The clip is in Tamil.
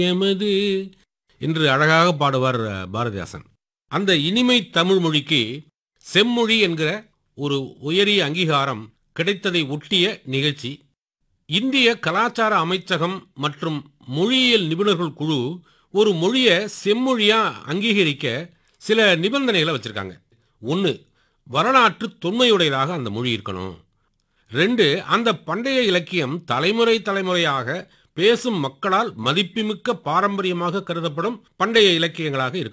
எமது என்று அழகாக பாடுவார் அஹ், பாரதிதாசன் அந்த இனிமை தமிழ் மொழிக்கு செம்மொழி என்கிற ஒரு உயரிய அங்கீகாரம் கிடைத்ததை ஒட்டிய நிகழ்ச்சி இந்திய கலாச்சார அமைச்சகம் மற்றும் மொழியியல் நிபுணர்கள் குழு ஒரு மொழியை செம்மொழியா அங்கீகரிக்க சில நிபந்தனைகளை வச்சிருக்காங்க ஒன்று வரலாற்று தொன்மையுடையதாக அந்த மொழி இருக்கணும் ரெண்டு அந்த பண்டைய இலக்கியம் தலைமுறை தலைமுறையாக பேசும் மக்களால் மதிப்புமிக்க பாரம்பரியமாக கருதப்படும் பண்டைய இலக்கியங்களாக இருக்கணும்